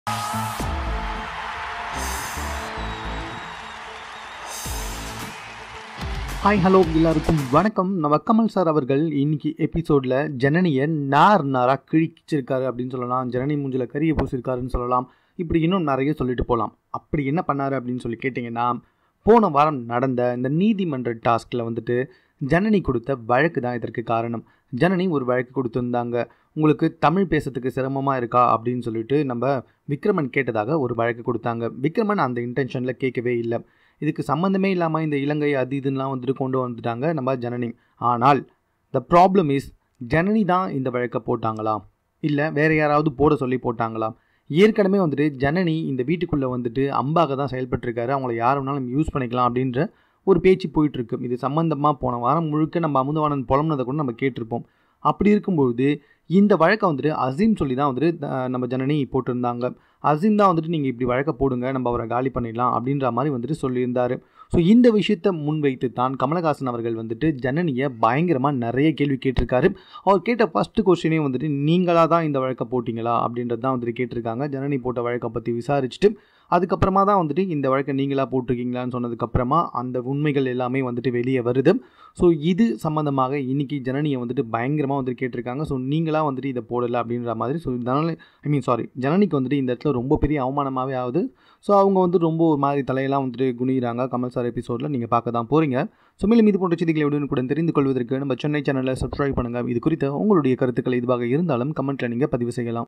hi hello எல்லாருக்கும் வணக்கம் நம்ம கமல் சார் அவர்கள் இன்னைக்கு எபிசோடில் ஜனனியை நார் நாராக கிழிச்சிருக்காரு அப்படின்னு சொல்லலாம் ஜனனி மூஞ்சில் கரிய பூசிருக்காருன்னு சொல்லலாம் இப்படி இன்னும் நிறைய சொல்லிட்டு போகலாம் அப்படி என்ன பண்ணாரு அப்படின்னு சொல்லி கேட்டிங்கன்னா போன வாரம் நடந்த இந்த நீதிமன்ற டாஸ்கில் வந்துட்டு ஜனனி கொடுத்த வழக்கு தான் இதற்கு காரணம் ஜனனி ஒரு வழக்கு கொடுத்துருந்தாங்க உங்களுக்கு தமிழ் பேசுறதுக்கு சிரமமாக இருக்கா அப்படின்னு சொல்லிட்டு நம்ம விக்ரமன் கேட்டதாக ஒரு வழக்கு கொடுத்தாங்க விக்ரமன் அந்த இன்டென்ஷனில் கேட்கவே இல்லை இதுக்கு சம்மந்தமே இல்லாமல் இந்த இலங்கை அது இதுன்னெலாம் வந்துட்டு கொண்டு வந்துட்டாங்க நம்ம ஜனனி ஆனால் த ப்ராப்ளம் இஸ் ஜனனி தான் இந்த வழக்கை போட்டாங்களா இல்லை வேறு யாராவது போட சொல்லி போட்டாங்களா ஏற்கனவே வந்துட்டு ஜனனி இந்த வீட்டுக்குள்ளே வந்துட்டு அம்பாக தான் செயல்பட்டிருக்காரு அவங்கள யார் வேணாலும் யூஸ் பண்ணிக்கலாம் அப்படின்ற ஒரு பேச்சு போயிட்டுருக்கு இது சம்மந்தமாக போன வாரம் முழுக்க நம்ம அமுதவாணன் புலம்புனதை கூட நம்ம கேட்டிருப்போம் அப்படி இருக்கும்பொழுது இந்த வழக்கை வந்துட்டு அசீம் சொல்லி தான் வந்துட்டு அஹ், நம்ம ஜனனி போட்டிருந்தாங்க அசீம் தான் வந்துட்டு நீங்கள் இப்படி வழக்க போடுங்க நம்ம அவரை காலி பண்ணிடலாம் அப்படின்ற மாதிரி வந்துட்டு சொல்லியிருந்தாரு ஸோ இந்த விஷயத்தை முன்வைத்து தான் கமலஹாசன் அவர்கள் வந்துட்டு ஜனனியை பயங்கரமாக நிறைய கேள்வி கேட்டிருக்காரு அவர் கேட்ட ஃபஸ்ட்டு கொஸ்டினே வந்துட்டு நீங்களாக தான் இந்த வழக்கை போட்டிங்களா அப்படின்றது தான் வந்துட்டு கேட்டிருக்காங்க ஜனனி போட்ட வழக்கை பற்றி விசாரிச்சுட்டு அதுக்கப்புறமா தான் வந்துட்டு இந்த வழக்கை நீங்களாக போட்டிருக்கீங்களான்னு சொன்னதுக்கப்புறமா அந்த உண்மைகள் எல்லாமே வந்துட்டு வெளியே வருது ஸோ இது சம்மந்தமாக இன்னைக்கு ஜனனியை வந்துட்டு பயங்கரமாக வந்துட்டு கேட்டிருக்காங்க ஸோ நீங்களாக வந்துட்டு இதை போடலை அப்படின்ற மாதிரி ஸோ இதனால் ஐ மீன் சாரி ஜனனிக்கு வந்துட்டு இந்த இடத்துல ரொம்ப பெரிய அவமானமாகவே ஆகுது ஸோ அவங்க வந்து ரொம்ப ஒரு மாதிரி தலையெல்லாம் வந்துட்டு குனிகிறாங்க கமல் சார் எபிசோடில் நீங்கள் பார்க்க தான் போகிறீங்க ஸோ மேலும் இது போன்ற செய்திகளை உடனுக்குடன் தெரிந்து கொள்வதற்கு நம்ம சென்னை சேனலை சப்ஸ்கிரைப் பண்ணுங்கள் இது குறித்த உங்களுடைய கருத்துக்கள் இதுவாக இருந்தாலும் கமெண்ட்டில் நீங்கள் பதிவு செய்யலாம்